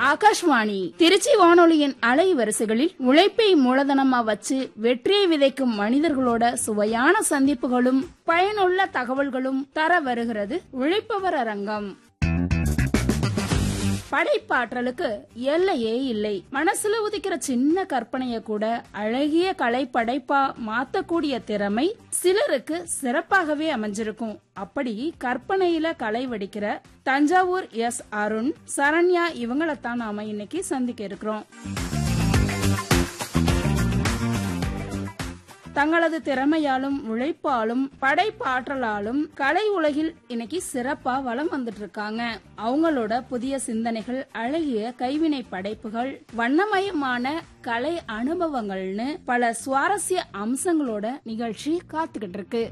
ஆகாஷ்வாணி திருச்சி வானொலியின் அலை வரிசைகளில் உழைப்பை மூலதனமா வச்சு வெற்றியை விதைக்கும் மனிதர்களோட சுவையான சந்திப்புகளும் பயனுள்ள தகவல்களும் தர வருகிறது உழைப்பவர் அரங்கம் படைப்பாற்றலுக்கு எல்லையே இல்லை மனசுல உதிக்கிற சின்ன கற்பனைய கூட அழகிய கலை படைப்பா மாத்தக்கூடிய திறமை சிலருக்கு சிறப்பாகவே அமைஞ்சிருக்கும் அப்படி கற்பனையில கலை வடிக்கிற தஞ்சாவூர் எஸ் அருண் சரண்யா இவங்களைத்தான் நாம இன்னைக்கு சந்திக்க இருக்கிறோம் தங்களது திறமையாலும் உழைப்பாலும் படைப்பாற்றலாலும் கலை உலகில் இன்னைக்கு சிறப்பா வலம் வந்துட்டு இருக்காங்க அவங்களோட புதிய சிந்தனைகள் அழகிய கைவினை படைப்புகள் வண்ணமயமான கலை அனுபவங்கள்னு பல சுவாரஸ்ய அம்சங்களோட நிகழ்ச்சி காத்துக்கிட்டு இருக்கு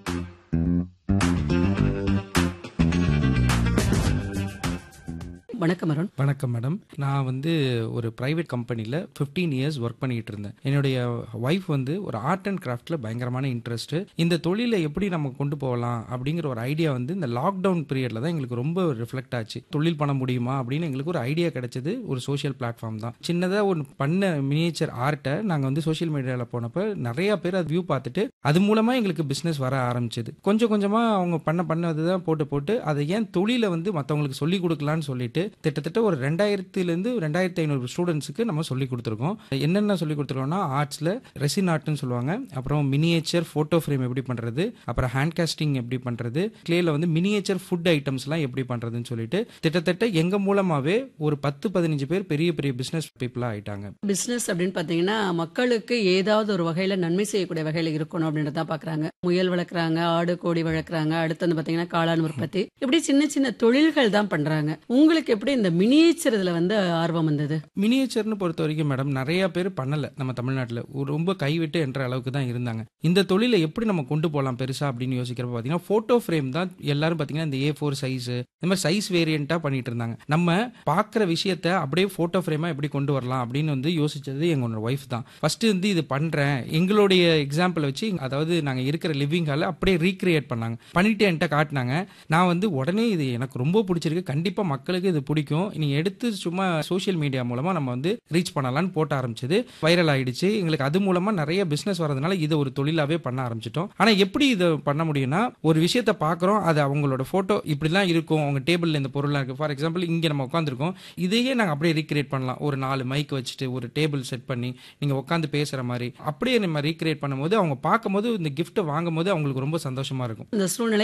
வணக்கம் அருண் வணக்கம் மேடம் நான் வந்து ஒரு பிரைவேட் கம்பெனியில் ஃபிஃப்டீன் இயர்ஸ் ஒர்க் பண்ணிட்டு இருந்தேன் என்னுடைய ஒய்ஃப் வந்து ஒரு ஆர்ட் அண்ட் கிராஃப்டில் பயங்கரமான இன்ட்ரெஸ்ட் இந்த தொழிலை எப்படி நம்ம கொண்டு போகலாம் அப்படிங்கிற ஒரு ஐடியா வந்து இந்த லாக்டவுன் பீரியடில் தான் எங்களுக்கு ரொம்ப ரிஃப்ளெக்ட் ஆச்சு தொழில் பண்ண முடியுமா அப்படின்னு எங்களுக்கு ஒரு ஐடியா கிடைச்சது ஒரு சோஷியல் பிளாட்ஃபார்ம் தான் சின்னதாக ஒன்று பண்ண மினியேச்சர் ஆர்ட்டை நாங்கள் வந்து சோஷியல் மீடியாவில் போனப்போ நிறைய பேர் அது வியூ பார்த்துட்டு அது மூலமாக எங்களுக்கு பிஸ்னஸ் வர ஆரம்பிச்சது கொஞ்சம் கொஞ்சமாக அவங்க பண்ண பண்ணது தான் போட்டு போட்டு அதை ஏன் தொழிலை வந்து மற்றவங்களுக்கு சொல்லி கொடுக்கலான்னு சொல்லிட்டு கிட்டத்தட்ட ஒரு ரெண்டாயிரத்துலேருந்து ரெண்டாயிரத்தி ஐநூறு ஸ்டூடெண்ட்ஸுக்கு நம்ம சொல்லி கொடுத்துருக்கோம் என்னென்ன சொல்லி கொடுத்துருக்கோம்னா ஆர்ட்ஸில் ரெசின் ஆர்ட்னு சொல்லுவாங்க அப்புறம் மினியேச்சர் ஃபோட்டோ ஃப்ரேம் எப்படி பண்ணுறது அப்புறம் ஹேண்ட் காஸ்டிங் எப்படி பண்ணுறது கிளேல வந்து மினியேச்சர் ஃபுட் ஐட்டம்ஸ்லாம் எப்படி பண்ணுறதுன்னு சொல்லிட்டு கிட்டத்தட்ட எங்கள் மூலமாகவே ஒரு பத்து பதினஞ்சு பேர் பெரிய பெரிய பிஸ்னஸ் பீப்புளாக ஆயிட்டாங்க பிசினஸ் அப்படின்னு பாத்தீங்கன்னா மக்களுக்கு ஏதாவது ஒரு வகையில நன்மை செய்யக்கூடிய வகையில இருக்கணும் அப்படின்றத பாக்குறாங்க முயல் வளர்க்குறாங்க ஆடு கோழி வளர்க்குறாங்க அடுத்து வந்து பாத்தீங்கன்னா காளான் உற்பத்தி இப்படி சின்ன சின்ன தொழில்கள் தான் பண்றாங்க உங்களுக்கு எப்படி இந்த மினியேச்சர் இதுல வந்து ஆர்வம் வந்தது மினியேச்சர்னு பொறுத்த வரைக்கும் மேடம் நிறைய பேர் பண்ணல நம்ம தமிழ்நாட்டில் ரொம்ப கைவிட்டு என்ற அளவுக்கு தான் இருந்தாங்க இந்த தொழிலை எப்படி நம்ம கொண்டு போகலாம் பெருசா அப்படின்னு யோசிக்கிறப்ப பார்த்தீங்கன்னா ஃபோட்டோ ஃப்ரேம் தான் எல்லாரும் பார்த்தீங்கன்னா இந்த ஏ ஃபோர் சைஸ் இந்த மாதிரி சைஸ் வேரியண்ட்டாக பண்ணிட்டு இருந்தாங்க நம்ம பார்க்குற விஷயத்த அப்படியே ஃபோட்டோ ஃப்ரேமாக எப்படி கொண்டு வரலாம் அப்படின்னு வந்து யோசிச்சது எங்களோட ஒய்ஃப் தான் ஃபர்ஸ்ட் வந்து இது பண்ணுறேன் எங்களுடைய எக்ஸாம்பிளை வச்சு அதாவது நாங்கள் இருக்கிற லிவிங் ஹாலில் அப்படியே ரீக்ரியேட் பண்ணாங்க பண்ணிட்டு என்கிட்ட காட்டினாங்க நான் வந்து உடனே இது எனக்கு ரொம்ப பிடிச்சிருக்கு கண்டிப்பாக மக்களுக்கு இது பிடிக்கும் நீ எடுத்து சும்மா சோஷியல் மீடியா மூலமா நம்ம வந்து ரீச் பண்ணலாம்னு போட்ட ஆரம்பிச்சது வைரல் ஆயிடுச்சு எங்களுக்கு அது மூலமா நிறைய பிசினஸ் வரதுனால இதை ஒரு தொழிலாவே பண்ண ஆரம்பிச்சிட்டோம் ஆனா எப்படி இதை பண்ண முடியும்னா ஒரு விஷயத்த பாக்குறோம் அது அவங்களோட போட்டோ இப்படிலாம் இருக்கும் அவங்க டேபிள்ல இந்த பொருள்லாம் இருக்கு ஃபார் எக்ஸாம்பிள் இங்க நம்ம உட்காந்துருக்கோம் இதையே நாங்க அப்படியே ரீக்ரியேட் பண்ணலாம் ஒரு நாலு மைக் வச்சுட்டு ஒரு டேபிள் செட் பண்ணி நீங்க உட்காந்து பேசுற மாதிரி அப்படியே நம்ம ரீக்ரியேட் பண்ணும்போது அவங்க பார்க்கும்போது இந்த கிஃப்ட் வாங்கும்போது அவங்களுக்கு ரொம்ப சந்தோஷமா இருக்கும் இந்த சூழ்நிலை